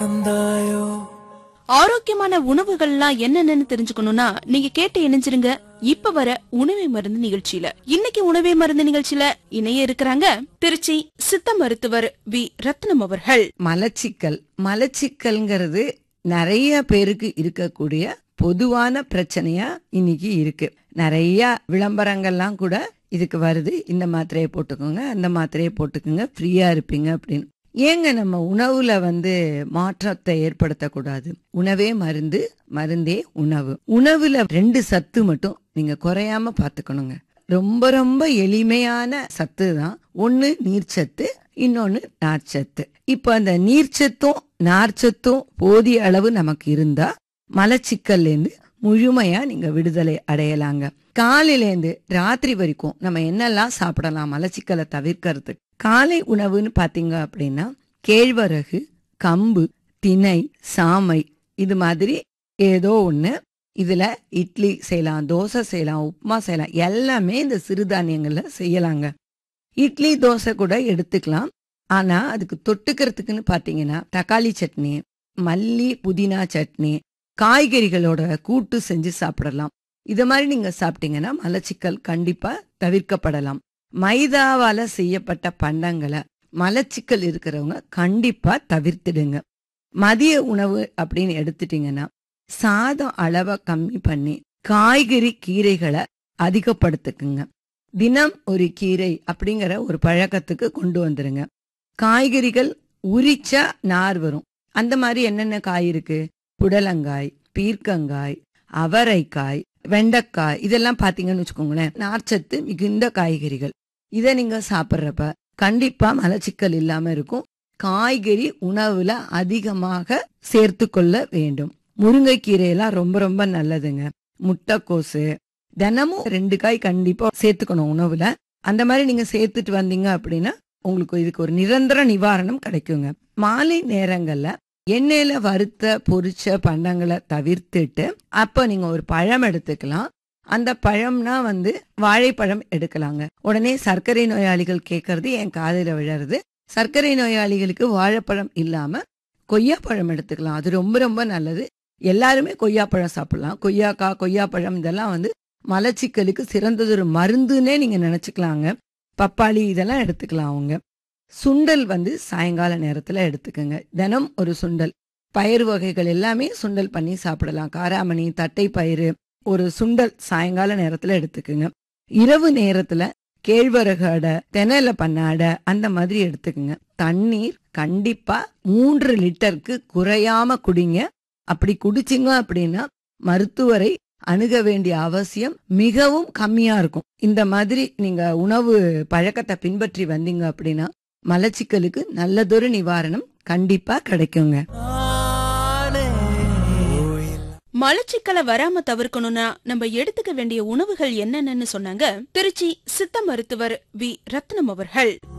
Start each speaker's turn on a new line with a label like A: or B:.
A: ஆரோக்கியமான உணவுகள்லாம் என்னென்னு தெரிஞ்சுக்கணும்னா நீங்க கேட்டு இணைஞ்சிருங்க இப்ப வர உணவே மருந்து நிகழ்ச்சியில இன்னைக்கு உணவே மருந்து நிகழ்ச்சியில இணைய இருக்கிறாங்க திருச்சி சித்த மருத்துவர் வி ரத்னம் அவர்கள்
B: மலச்சிக்கல் மலச்சிக்கல்ங்கிறது நிறைய பேருக்கு இருக்கக்கூடிய பொதுவான பிரச்சனையா இன்னைக்கு இருக்கு நிறைய விளம்பரங்கள்லாம் கூட இதுக்கு வருது இந்த மாத்திரையை போட்டுக்கோங்க அந்த மாத்திரையை போட்டுக்கோங்க ஃப்ரீயா இருப்பீங்க அப்படின்னு ஏங்க நம்ம உணவுல வந்து மாற்றத்தை ஏற்படுத்தக்கூடாது உணவே மருந்து மருந்தே உணவு உணவுல ரெண்டு சத்து மட்டும் நீங்க குறையாம பாத்துக்கணுங்க ரொம்ப ரொம்ப எளிமையான சத்து தான் ஒன்னு நீர்ச்சத்து இன்னொன்னு நார்ச்சத்து இப்ப அந்த நீர்ச்சத்தும் நார்ச்சத்தும் போதிய அளவு நமக்கு இருந்தா மலச்சிக்கல்ல இருந்து முழுமையா நீங்க விடுதலை அடையலாங்க காலையில இருந்து ராத்திரி வரைக்கும் நம்ம என்னெல்லாம் சாப்பிடலாம் மலச்சிக்கலை தவிர்க்கிறதுக்கு காலை உணவுன்னு பாத்தீங்க அப்படின்னா கேழ்வரகு கம்பு திணை சாமை இது மாதிரி ஏதோ ஒண்ணு இதுல இட்லி செய்யலாம் தோசை செய்யலாம் உப்புமா செய்யலாம் எல்லாமே இந்த சிறுதானியங்கள்ல செய்யலாங்க இட்லி தோசை கூட எடுத்துக்கலாம் ஆனா அதுக்கு தொட்டுக்கிறதுக்குன்னு பாத்தீங்கன்னா தக்காளி சட்னி மல்லி புதினா சட்னி காய்கறிகளோட கூட்டு செஞ்சு சாப்பிடலாம் இது மாதிரி நீங்க சாப்பிட்டீங்கன்னா மலச்சிக்கல் கண்டிப்பா தவிர்க்கப்படலாம் மைதாவால செய்யப்பட்ட பண்டங்களை மலச்சிக்கல் இருக்கிறவங்க கண்டிப்பா தவிர்த்திடுங்க மதிய உணவு அப்படின்னு எடுத்துட்டீங்கன்னா சாதம் அளவை கம்மி பண்ணி காய்கறி கீரைகளை அதிகப்படுத்துக்குங்க தினம் ஒரு கீரை அப்படிங்கிற ஒரு பழக்கத்துக்கு கொண்டு வந்துருங்க காய்கறிகள் உரிச்சா நார் வரும் அந்த மாதிரி என்னென்ன காய் இருக்கு புடலங்காய் பீர்க்கங்காய் அவரைக்காய் வெண்டைக்காய் இதெல்லாம் பாத்தீங்கன்னு வச்சுக்கோங்களேன் நார்ச்சத்து மிகுந்த காய்கறிகள் இதை நீங்க சாப்பிட்றப்ப கண்டிப்பா மலச்சிக்கல் இல்லாம இருக்கும் காய்கறி உணவுல அதிகமாக சேர்த்து கொள்ள வேண்டும் முருங்கைக்கீரையெல்லாம் ரொம்ப ரொம்ப நல்லதுங்க முட்டைக்கோசு தினமும் ரெண்டு காய் கண்டிப்பா சேர்த்துக்கணும் உணவுல அந்த மாதிரி நீங்க சேர்த்துட்டு வந்தீங்க அப்படின்னா உங்களுக்கு இதுக்கு ஒரு நிரந்தர நிவாரணம் கிடைக்குங்க மாலை நேரங்கள்ல எண்ணெயில வறுத்த பொரிச்ச பண்டங்களை தவிர்த்துட்டு அப்ப நீங்க ஒரு பழம் எடுத்துக்கலாம் அந்த பழம்னா வந்து வாழைப்பழம் எடுக்கலாங்க உடனே சர்க்கரை நோயாளிகள் கேட்கறது என் காதில விழறது சர்க்கரை நோயாளிகளுக்கு வாழைப்பழம் இல்லாம கொய்யாப்பழம் எடுத்துக்கலாம் அது ரொம்ப ரொம்ப நல்லது எல்லாருமே கொய்யாப்பழம் சாப்பிடலாம் கொய்யாக்காய் கொய்யாப்பழம் இதெல்லாம் வந்து மலச்சிக்கலுக்கு சிறந்ததொரு மருந்துன்னே நீங்க நினைச்சுக்கலாங்க பப்பாளி இதெல்லாம் எடுத்துக்கலாம் அவங்க சுண்டல் வந்து சாயங்கால நேரத்துல எடுத்துக்கோங்க தினம் ஒரு சுண்டல் பயிர் வகைகள் எல்லாமே சுண்டல் பண்ணி சாப்பிடலாம் காராமணி தட்டை பயிறு ஒரு சுண்டல் சாயங்கால நேரத்துல எடுத்துக்கோங்க இரவு நேரத்துல கேழ்வரகு அடை தெனல பண்ண அடை அந்த மாதிரி எடுத்துக்கோங்க தண்ணீர் கண்டிப்பா மூன்று லிட்டருக்கு குறையாம குடிங்க அப்படி குடிச்சிங்க அப்படின்னா மருத்துவரை அணுக வேண்டிய அவசியம் மிகவும் கம்மியா இருக்கும் இந்த மாதிரி நீங்க உணவு பழக்கத்தை பின்பற்றி வந்தீங்க அப்படின்னா மலச்சிக்கலுக்கு நல்லதொரு நிவாரணம் கண்டிப்பா கிடைக்குங்க
A: மலச்சிக்கலை வராம தவிர்க்கணும்னா நம்ம எடுத்துக்க வேண்டிய உணவுகள் என்னென்னு சொன்னாங்க திருச்சி சித்த மருத்துவர் வி ரத்னம் அவர்கள்